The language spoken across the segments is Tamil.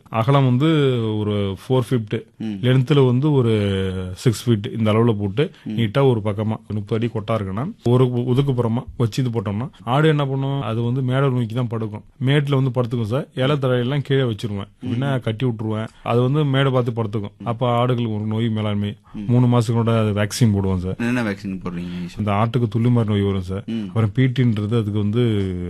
அகலம் வந்து ஒரு ஃபோர் ஃபீட் லென்த்தில் வந்து ஒரு சிக்ஸ் ஃபீட் இந்த அளவுல போட்டு நீட்டா ஒரு பக்கமா முப்பது அடி கொட்டா இருக்குன்னா ஒரு ஒதுக்குப்புறமா வச்சு இது போட்டோம்னா ஆடு என்ன பண்ணும் அது வந்து மேடை நோக்கி தான் படுக்கும் மேட்ல வந்து படுத்துக்கும் சார் இலை தழையெல்லாம் கீழே வச்சிருவேன் அப்படின்னா கட்டி விட்டுருவேன் அது வந்து மேடை பார்த்து படுத்துக்கும் அப்ப ஆடுகளுக்கு ஒரு நோய் மேலாண்மை மூணு மாசத்துக்கு கூட அது வேக்சின் போடுவோம் சார் என்ன வேக்சின் போடுறீங்க இந்த ஆட்டுக்கு துள்ளிமாரி நோய் வரும் சார் அப்புறம் பீட்டின்றது அதுக்கு வந்து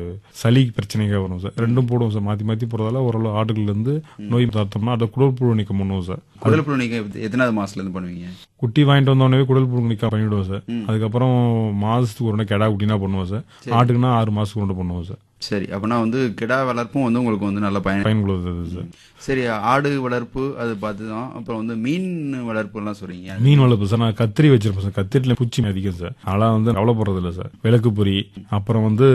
சளி பிரச்சனைக்காக வரும் சார் ரெண்டும் போடுவோம் சார் மாத்தி மாத்தி போறதால ஓரளவு ஆடுகள்ல இருந்து நோய் பார்த்தோம்னா அதை குடல் புழு நீக்கம் பண்ணுவோம் சார் குடல் புழு நீங்க எத்தனாவது மாசத்துல இருந்து பண்ணுவீங்க குட்டி வாங்கிட்டு வந்தோடனே குடல் புழு நீக்கம் பண்ணிவிடுவோம் சார் அதுக்கப்புறம் மாசத்துக்கு ஒரு நாள் கெடா குட்டினா பண்ணுவோம் சார் ஆட்டுக்குன்னா ஆறு மாசத்துக்கு ஒன்று பண்ணுவோம் சார் சரி அப்பனா வந்து கிடா வளர்ப்பும் வந்து உங்களுக்கு வந்து நல்ல பயன் பயனுள்ளது சார் சரி ஆடு வளர்ப்பு அது பார்த்து தான் அப்புறம் வந்து மீன் வளர்ப்பு எல்லாம் சொல்றீங்க மீன் வளர்ப்பு சார் நான் கத்திரி வச்சிருப்பேன் சார் கத்திரில பூச்சி அதிகம் சார் அதெல்லாம் வந்து கவலைப்படுறது இல்லை சார் விளக்கு பொறி அப்புறம் வந்து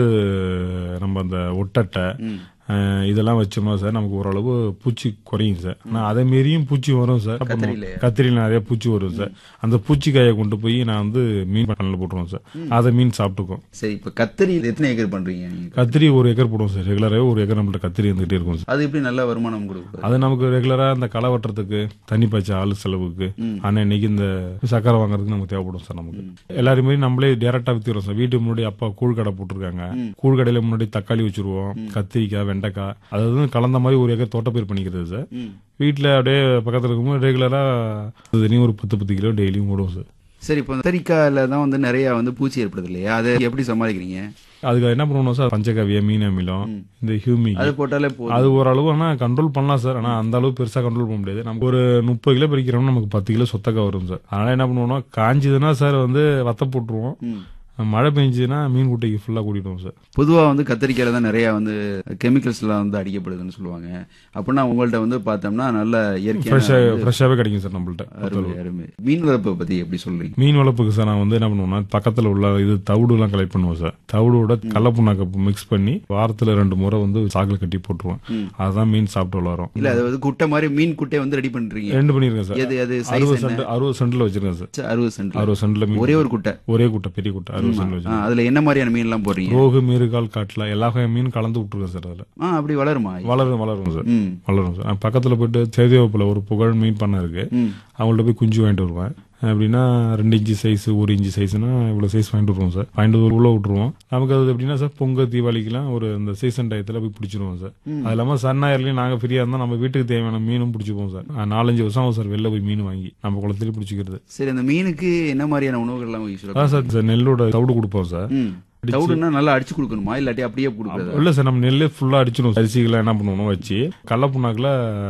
நம்ம அந்த ஒட்டட்டை அஹ், இதெல்லாம் வச்சோம்னா சார் நமக்கு ஓரளவு பூச்சி குறையும் சார் ஆனால் அதை மீறியும் பூச்சி வரும் சார் அப்ப கத்திரிலையா? கத்திரியில் நிறைய பூச்சி வரும் சார் அந்த பூச்சிக்காயை கொண்டு போய் நான் வந்து மீன் பண்ணல போட்டுருவோம் சார் அதை மீன் சாப்பிட்டுக்கும் சரி இப்ப கத்தரி எத்தனை ஏக்கர் பண்றீங்க நீங்க கத்திரி ஒரு ஏக்கர் போடுவோம் சார் ரெகுலராகவே ஒரு ஏக்கர் நம்மள்ட்ட கத்திரி இருந்துகிட்டே இருக்கும் சார் அது எப்படி நல்ல வருமானம் கொடுக்குது அது நமக்கு ரெகுலரா இந்த களை வெட்டுறதுக்கு தண்ணி பாய்ச்ச ஆளு செலவுக்கு ஆனா இன்னைக்கு இந்த சக்கரை வாங்குறதுக்கு நமக்கு தேவைப்படும் சார் நமக்கு எல்லாருமே நம்மளே டேரக்டா வித்துறோம் சார் வீட்டுக்கு முன்னாடி அப்பா கூழ் கடை போட்டிருக்காங்க கூழ் கடையில முன்னாடி தக்காளி வச்சிருவோம் கத்திரிக்காய் வெண்டைக்காய் அதாவது கலந்த மாதிரி ஒரு ஏக்கர் தோட்டப்பயிர் பண்ணிக்கிறது சார் வீட்டுல அப்படியே பக்கத்துல இருக்கும்போது ரெகுலரா தினையும் ஒரு பத்து பத்து கிலோ டெய்லியும் போடுவோம் சார் சரி இப்போ கத்தரிக்காயில தான் வந்து நிறைய வந்து பூச்சி ஏற்படுது இல்லையா அதை எப்படி சமாளிக்கிறீங்க அதுக்கு என்ன பண்ணுவோம் சார் பஞ்சகவிய மீன் அமிலம் இந்த ஹியூமி அது போட்டாலே போதும் அது ஓரளவு ஆனா கண்ட்ரோல் பண்ணலாம் சார் ஆனா அந்த அளவு பெருசா கண்ட்ரோல் பண்ண முடியாது நமக்கு ஒரு முப்பது கிலோ பறிக்கிறோம்னா நமக்கு பத்து கிலோ சொத்தக்கா வரும் சார் அதனால என்ன பண்ணுவோம்னா காஞ்சதுன்னா சார் வந்து வத்த போட்டுருவோம் ம். மழை பெஞ்சுதுன்னா மீன் குட்டைக்கு ஃபுல்லா கூட்டிடுவோம் சார் பொதுவா வந்து கத்திரிக்காயில தான் நிறைய வந்து கெமிக்கல்ஸ் எல்லாம் வந்து அடிக்கப்படுதுன்னு சொல்லுவாங்க அப்படின்னா உங்கள்ட்ட வந்து பார்த்தோம்னா நல்ல ஃப்ரெஷ்ஷா இயற்கையான ஃப்ரெஷ்ஷாவே கிடைக்கும் சார் நம்மள்ட்ட அருமை அருமை மீன் வளர்ப்பை பத்தி எப்படி சொல்றீங்க மீன் வளர்ப்புக்கு சார் நான் வந்து என்ன பண்ணுவோம்னா பக்கத்துல உள்ள இது தவிடு எல்லாம் கலெக்ட் பண்ணுவோம் சார் தவிடோட கடலப்புண்ணாக்க மிக்ஸ் பண்ணி வாரத்துல ரெண்டு முறை வந்து சாக்கில் கட்டி போட்டுருவோம் அதுதான் மீன் சாப்பிட்டு வளரும் இல்ல அது வந்து குட்டை மாதிரி மீன் குட்டை வந்து ரெடி பண்றீங்க ரெண்டு பண்ணிருக்கேன் சார் எது அது அறுபது சைஸ் சென்ட் அறுபது சென்ட்ல வச்சிருக்கேன் சார் அறுபது சென்ட் அறுபது சென்ட்ல மீன் ஒரே ஒரு குட்டை ஒரே குட்டை பெரிய குட்டை அறுபது சென்ட்ல வச்சிருக்கேன் ஆ, அதுல என்ன மாதிரியான மீன் எல்லாம் போடுறீங்க ரோகு மீறுகால் காட்டுல எல்லா வகை மீன் கலந்து விட்டுருக்கேன் சார் அதுல ஆ அப்படி வளருமா வளரும் வளரும் சார் ம் வளரும் சார் நான் பக்கத்துல போயிட்டு சேதியோப்பில் ஒரு புகழ் மீன் பண்ண இருக்கு ம் அவங்கள்ட்ட போய் குஞ்சு வாங்கிட்டு வருவேன் அப்படின்னா ரெண்டு இன்ச்சு சைஸ் ஒரு இன்ச்சு சைஸ்னா இவ்வளவு சைஸ் வாங்கிட்டு வருவோம் சார் வாங்கிட்டு வந்து உள்ள விட்டுருவோம் நமக்கு அது எப்படின்னா சார் பொங்கல் தீபாவளிக்கெல்லாம் ஒரு இந்த சீசன் டயத்துல போய் பிடிச்சிருவோம் சார் அது இல்லாம சன்னாயிரலையும் நாங்க ஃப்ரீயா இருந்தா நம்ம வீட்டுக்கு தேவையான மீனும் பிடிச்சிப்போம் சார் நான் நாலஞ்சு வருஷம் ஆகும் சார் வெளில போய் மீன் வாங்கி நம்ம குளத்துலயே பிடிச்சிக்கிறது சரி அந்த மீனுக்கு என்ன மாதிரியான உணவுகள் எல்லாம் யூஸ் அதான் சார் இந்த நெல்லோட தவிடு கொடுப்போம் சார் ம் தவிடுன்னா நல்லா அடிச்சு கொடுக்கணுமா இல்லாட்டி அப்படியே கொடுக்குறதா இல்ல சார் நம்ம நெல்லே ஃபுல்லா அடிச்சிடும் அரிசிகளை என்ன பண்ணுவோம் வச்சு கடல புண்ணாக்குல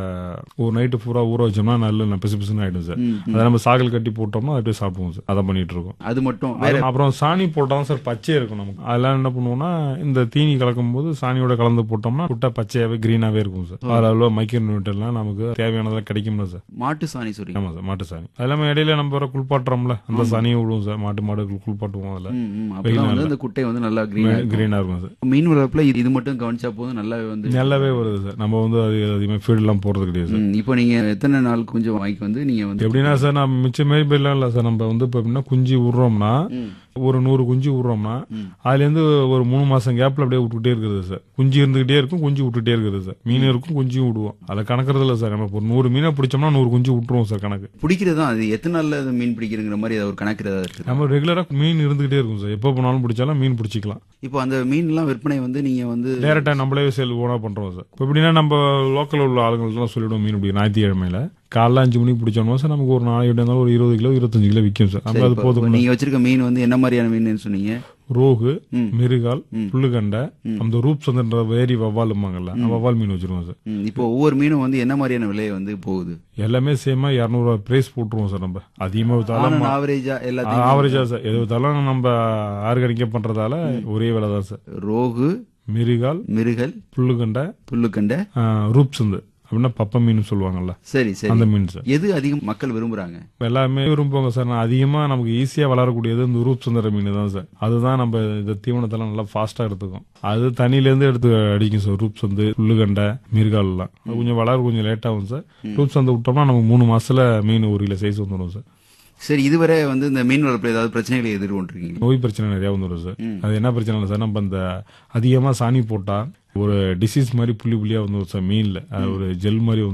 ஒரு நைட்டு பூரா ஊற வச்சோம்னா நல்ல பிசு பிசுன்னு ஆயிடும் சார் அதை நம்ம சாகல் கட்டி போட்டோம்னா அப்படியே சாப்பிடுவோம் சார் அதை பண்ணிட்டு இருக்கோம் அது மட்டும் வேற அது அப்புறம் சாணி போட்டாலும் சார் பச்சையா இருக்கும் நமக்கு அதெல்லாம் என்ன பண்ணுவோம்னா இந்த தீனி கலக்கும் போது சாணியோட கலந்து போட்டோம்னா குட்டை பச்சையாவே கிரீனாவே இருக்கும் சார் அதில் அவ்வளோ மைக்ரோ நியூட்ரன்லாம் நமக்கு தேவையானதெல்லாம் கிடைக்கும்ல சார் மாட்டு சாணி சொல்றீங்க ஆமா சார் மாட்டு சாணி அது இல்லாம இடையில நம்ம வர குளிப்பாட்டுறோம்ல அந்த சாணியை விடுவோம் சார் மாட்டு மாடு குளிப்பாட்டுவோம் அதில் ம், ம். அப்பதான் வந்து அந்த குட்டை வந்து நல்லா கிரீனா கிரீனா இருக்கும் சார் மீன் வளர்ப்புல இது இது மட்டும் கவனிச்சா போதும் நல்லாவே வந்து நல்லாவே வருது சார் நம்ம வந்து அது அதிகமாக ஃபீல்டெலாம் போகிறது கிடையாது சார் ம், இப்போ நீங்க எத்தனை நாள் கொஞ்சம் வாங்கி வந்து நீங்க வந்து எப்படின்னா சார் நான் மிச்சம் மாரி போயிடலாம் இல்லை சார் நம்ம வந்து இப்போ எப்படின்னா குஞ்சு விடுறோம்னா ஒரு நூறு குஞ்சு விடுறோம்னா அதுலேருந்து ஒரு மூணு மாசம் கேப்ல அப்படியே விட்டுக்கிட்டே இருக்கிறது சார் குஞ்சு இருந்துகிட்டே இருக்கும் குஞ்சு விட்டுட்டே இருக்கிறது சார் மீன் இருக்கும் குஞ்சும் விடுவோம் அதை கணக்குறது இல்லை சார் நம்ம இப்போ ஒரு நூறு மீனை பிடிச்சோம்னா நூறு குஞ்சு விட்டுருவோம் சார் கணக்கு பிடிக்கிறது தான் அது எத்தனை நாள்ல அது மீன் பிடிக்கிறங்கிற மாதிரி ஏதாவது ஒரு கணக்கு ஏதாவது இருக்கு நம்ம ரெகுலராக மீன் இருந்துகிட்டே இருக்கும் சார் எப்போ போனாலும் பிடிச்சாலும் மீன் பிடிச்சிக்கலாம் இப்போ அந்த மீன் எல்லாம் விற்பனை வந்து நீங்க வந்து டேரக்டா நம்மளே சேல் ஓனா பண்றோம் சார் இப்போ எப்படின்னா நம்ம லோக்கல் உள்ள ஆளுங்கள்லாம் சொல்லிவிடுவோம் மீன் பிடிக்கும் ஞாயிற்றுக்கிழமையில காலைல அஞ்சு மணிக்கு பிடிச்சோம்னா சார் நமக்கு ஒரு நாளைக்கு எப்படி இருந்தாலும் ஒரு இருபது கிலோ இருபத்தஞ்சு கிலோ விற்கும் சார் நமக்கு அது இப்போ போதும் நீங்க வச்சிருக்க மீன் வந்து என்ன மாதிரியான மீன் சொன்னீங்க ரோகு மிருகால் புல்லுகண்டை அந்த ரூப்ஸ் வந்து வேரி வவ்வாலுமாங்கல்ல வவ்வால் மீன் வச்சிருவோம் சார் ம், இப்போ ஒவ்வொரு மீனும் வந்து என்ன மாதிரியான விலை வந்து போகுது எல்லாமே சேமா இரநூறுவா பிரைஸ் போட்டுருவோம் சார் நம்ம அதிகமாக வித்தாலும் ஆவரேஜா எல்லாத்தையும் ஆவரேஜா சார் எது வித்தாலும் நம்ம ஆர்கானிக்கா பண்றதால ஒரே விலை தான் சார் ரோகு மிருகால் மிருகல் புல்லுகண்டை புல்லுக்கண்டை ரூப்ஸ் வந்து அப்படின்னா பப்ப மீன் சொல்லுவாங்கல்ல சரி சரி அந்த மீன் சார் எது அதிகம் மக்கள் விரும்புறாங்க எல்லாமே விரும்புவாங்க சார் நான் அதிகமா நமக்கு ஈஸியா வளரக்கூடியது இந்த ரூப் சுந்தர மீன் தான் சார் அதுதான் நம்ம இந்த தீவனத்தெல்லாம் நல்லா ஃபாஸ்டா எடுத்துக்கும் அது தண்ணியில இருந்து எடுத்து அடிக்கும் சார் ரூப் சந்து புல்லுகண்டை மீர்கால் எல்லாம் அது கொஞ்சம் வளர கொஞ்சம் லேட் ஆகும் சார் ரூப் சந்து விட்டோம்னா நமக்கு மூணு மாசத்துல மீன் ஒரு கிலோ சைஸ் வந்துடும் சார் சரி இதுவரை வந்து இந்த மீன் வளர்ப்புல ஏதாவது பிரச்சனைகளை எதிர்கொண்டிருக்கீங்க நோய் பிரச்சனை நிறைய வந்துடும் சார் அது என்ன பிரச்சனை இல்லை சார் நம்ம இந்த அதிகமா சாணி போட்டா ஒரு டிசீஸ் மாதிரி புள்ளி புள்ளியா வந்துடும் சார் மீன்ல அது ஒரு ஜெல் மாதிரி